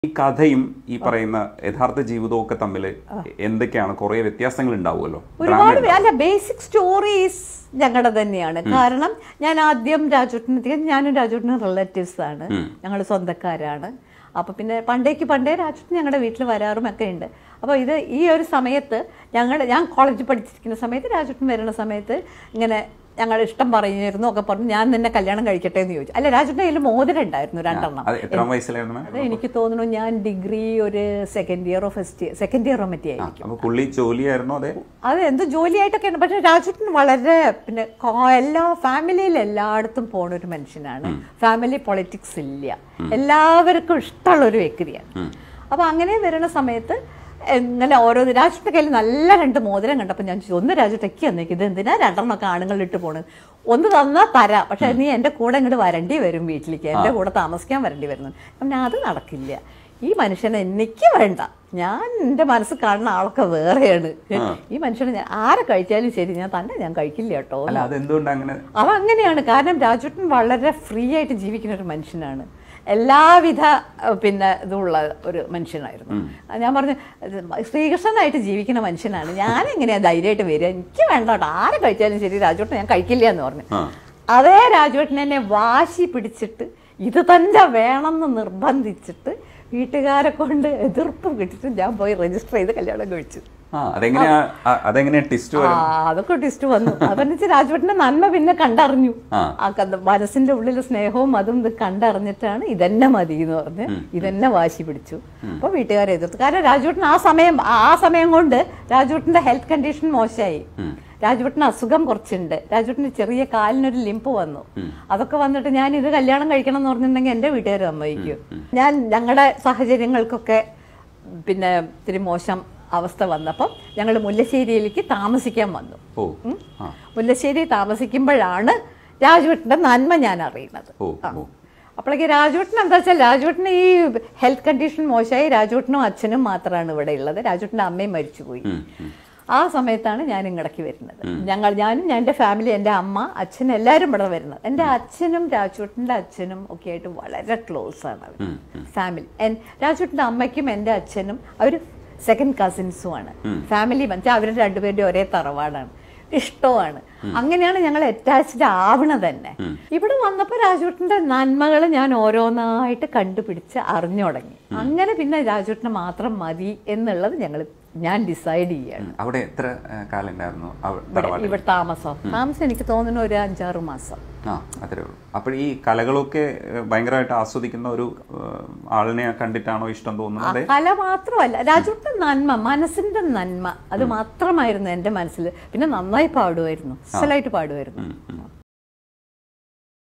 ഈ കഥയും ഈ പറയുന്ന യഥാർത്ഥ ജീവിതവും ഒക്കെ തമ്മിൽ എന്തൊക്കെയാണ് കുറെ വ്യത്യാസങ്ങൾ ഉണ്ടാവുമല്ലോ ഒരുപാട് പേ- അല്ല ബേസിക് സ്റ്റോറീസ് ഞങ്ങളുടെ തന്നെയാണ് കാരണം ഞാൻ ആദ്യം രാജുട്ടിനെത്തിയ ഞാനും രാജുട്ടിനും റിലേറ്റീവ്സ് ആണ് ഞങ്ങൾ സ്വന്തക്കാരാണ് അപ്പൊ പിന്നെ പണ്ടേക്ക് പണ്ടേ രാജുട്ടൻ ഞങ്ങളുടെ വീട്ടിൽ വരാറും ഒക്കെ ഉണ്ട് അപ്പോൾ ഇത് ഈ ഒരു സമയത്ത് ഞങ്ങൾ ഞാൻ കോളേജിൽ പഠിച്ചിരിക്കുന്ന സമയത്ത് രാജുട്ടൻ വരുന്ന സമയത്ത് ഇങ്ങനെ ഞങ്ങൾ ഇഷ്ടം പറഞ്ഞിരുന്നു ഒക്കെ പറഞ്ഞു ഞാൻ നിന്നെ കല്യാണം കഴിക്കട്ടെ എന്ന് ചോദിച്ചു അല്ല രാജുട്ടിന്റെ കയ്യിൽ മോതിരം ഉണ്ടായിരുന്നു രണ്ടെണ്ണം അത് എത്രാം വയസ്സിലായിരുന്നു മാം അത് എനിക്ക് തോന്നുന്നു ഞാൻ ഡിഗ്രി ഒരു സെക്കൻഡ് ഇയറോ ഫസ്റ്റ് ഇയർ സെക്കൻഡ് ഇയറോ മറ്റേ ആ, അപ്പൊ പുള്ളി ജോലിയായിരുന്നോ അതെ അത് എന്ത് ജോലിയായിട്ടൊക്കെയാണ് പക്ഷെ രാജുട്ടൻ വളരെ പിന്നെ കോ- എല്ലാ ഫാമിലിയിൽ എല്ലായിടത്തും പോണ ഒരു മനുഷ്യനാണ് ഫാമിലി പൊളിറ്റിക്സ് ഇല്ല എല്ലാവർക്കും ഇഷ്ടമുള്ള ഒരു വ്യക്തിയാണ് അപ്പൊ അങ്ങനെ വരുന്ന സമയത്ത് ഇങ്ങനെ ഓരോ രാജുട്ടിന്റെ കയ്യിൽ നല്ല രണ്ട് മോതിരം കണ്ടപ്പോൾ ഞാൻ ചോദിച്ചു ഒന്ന് രാജുട്ടയ്ക്ക് തന്നേക്ക് ഇത് എന്തിനാ രണ്ടെണ്ണമൊക്കെ ആണുങ്ങൾ ഇട്ട് പോണ് ഒന്ന് തന്നാ തരാം പക്ഷെ നീ എൻ്റെ കൂടെ ഇങ്ങോട്ട് വരണ്ടി വരും വീട്ടിലേക്ക് എൻ്റെ കൂടെ താമസിക്കാൻ വരണ്ടി വരുന്നു പിന്നെ അത് നടക്കില്ല ഈ മനുഷ്യനെ എനിക്ക് വേണ്ട ഞാൻ എൻ്റെ മനസ്സ് കാണുന്ന ആളൊക്കെ വേറെയാണ് ഈ മനുഷ്യനെ ഞാൻ ആരെ കഴിച്ചാലും ശരി ഞാൻ തന്നെ ഞാൻ കഴിക്കില്ല കേട്ടോ അല്ല അതെന്തുകൊണ്ട് അങ്ങനെ അതങ്ങനെയാണ് കാരണം രാജുട്ടൻ വളരെ ഫ്രീ ആയിട്ട് ജീവിക്കുന്ന ഒരു മനുഷ്യനാണ് എല്ലാവിധ അഹ് പിന്നെ ഇതുള്ള ഒരു മനുഷ്യനായിരുന്നു ഞാൻ പറഞ്ഞു ഇത് ശ്രീകൃഷ്ണനായിട്ട് ജീവിക്കുന്ന മനുഷ്യനാണ് ഞാൻ എങ്ങനെയാ ധൈര്യമായിട്ട് വരിക എനിക്ക് വേണ്ട കേട്ടോ ആരെ കഴിച്ചാലും ശരി രാജുട്ടൻ ഞാൻ കഴിക്കില്ല എന്ന് പറഞ്ഞു ആ. അതേ രാജുവേട്ടൻ എന്നെ വാശി പിടിച്ചിട്ട് ഇത് തന്നെ വേണമെന്ന് നിർബന്ധിച്ചിട്ട് വീട്ടുകാരെ കൊണ്ട് എതിർപ്പ് കിട്ടിട്ട് ഞാൻ പോയി രജിസ്റ്റർ ചെയ്ത് കല്യാണം കഴിച്ചു ആ അതെങ്ങനെയാ ആ, അതെങ്ങനെയാ ടിസ്റ്റ് ആ വരും അതൊക്കെ ടിസ്റ്റ് വന്നു അതെന്ന് രാജുവേട്ടന്റെ നന്മ പിന്നെ കണ്ടറിഞ്ഞു ആ. ആ കഥ- മനസ്സിന്റെ ഉള്ളിൽ സ്നേഹവും അതും ഇത് കണ്ടറിഞ്ഞിട്ടാണ് ഇതന്നെ മതി എന്ന് പറഞ്ഞ് ഇതന്നെ വാശി പിടിച്ചു അപ്പൊ വീട്ടുകാരെ എതിർത്തു കാരണം രാജുവേട്ടൻ ആ സമയം ആ സമയം കൊണ്ട് രാജുവേട്ടന്റെ ഹെൽത്ത് കണ്ടീഷൻ മോശമായി രാജുവേട്ടന് അസുഖം കുറച്ചുണ്ട് രാജുവേട്ടന് ചെറിയ കാലിനൊരു ലിമ്പ് വന്നു അതൊക്കെ വന്നിട്ട് ഞാൻ ഇത് കല്യാണം കഴിക്കണം എന്ന് പറഞ്ഞിട്ടുണ്ടെങ്കിൽ എന്റെ വീട്ടുകാർ സമ്മതിക്കും ഞാൻ ഞങ്ങളുടെ സാഹചര്യങ്ങൾക്കൊക്കെ പിന്നെ ഇത്തിരി മോശം അവസ്ഥ വന്നപ്പം ഞങ്ങൾ മുല്ലശ്ശേരിയിലേക്ക് താമസിക്കാൻ വന്നു ഓ ആ മുല്ലശ്ശേരി താമസിക്കുമ്പോഴാണ് രാജുവേട്ടന്റെ നന്മ ഞാൻ അറിയുന്നത് ഓ ആ. ഓ അപ്പോഴേക്ക് രാജുവേട്ടൻ എന്താ വെച്ചാൽ രാജുവേട്ടന് ഈ ഹെൽത്ത് കണ്ടീഷൻ മോശമായി രാജുവേട്ടനും അച്ഛനും മാത്രമാണ് ഇവിടെ ഉള്ളത് രാജുവേട്ടൻ്റെ അമ്മയും മരിച്ചുപോയി ഉം, ഉം. ആ സമയത്താണ് ഞാൻ ഇങ്ങടക്ക് വരുന്നത് ഞങ്ങൾ ഞാനും എൻ്റെ ഫാമിലി എൻ്റെ അമ്മ അച്ഛൻ എല്ലാവരും ഇവിടെ വരുന്നത് എൻ്റെ അച്ഛനും രാജുവേട്ടൻ്റെ അച്ഛനും ഒക്കെ ആയിട്ട് വളരെ ക്ലോസ് ആണ് അവർ ഫാമിലി രാജുവേട്ടൻ്റെ അമ്മയ്ക്കും എൻ്റെ അച്ഛനും അവർ സെക്കൻഡ് കസിൻസും ആണ് ഫാമിലി വെച്ചാൽ അവർ രണ്ടുപേരുടെ ഒരേ തറവാടാണ് ഇഷ്ടമാണ് അങ്ങനെയാണ് ഞങ്ങൾ അറ്റാച്ച്ഡ് ആവണത് തന്നെ ഇവിടെ വന്നപ്പോൾ രാജുവേട്ടൻ്റെ നന്മകൾ ഞാൻ ഓരോന്നായിട്ട് കണ്ടുപിടിച്ച് അറിഞ്ഞു തുടങ്ങി അങ്ങനെ പിന്നെ രാജുവേട്ടനെ മാത്രം മതി എന്നുള്ളത് ഞങ്ങൾ ഞാൻ ഡിസൈഡ് ചെയ്യാണ് ഉം. അവിടെ എത്ര ആ, കാലം ഉണ്ടായിരുന്നു അവ- ഇവിടെ തറവാട്ടിൽ ഇവിടെ താമസം താമസം എനിക്ക് തോന്നുന്നു ഒരു അഞ്ചാറ് മാസം ആ അത്രേ ഉള്ളൂ അപ്പോൾ ഈ കലകളൊക്കെ ഏഹ്, ഭയങ്കരമായിട്ട് ആസ്വദിക്കുന്ന ഒരു ഏഹ്, ആളിനെ കണ്ടിട്ടാണോ ഇഷ്ടം തോന്നുന്നത് അതെ കല മാത്രമല്ല രാജുവിന്റെ നന്മ മനസ്സിന്റെ നന്മ അത് മാത്രമായിരുന്നു എൻ്റെ മനസ്സിൽ പിന്നെ നന്നായി പാടുമായിരുന്നു അസലായിട്ട് പാടുമായിരുന്നു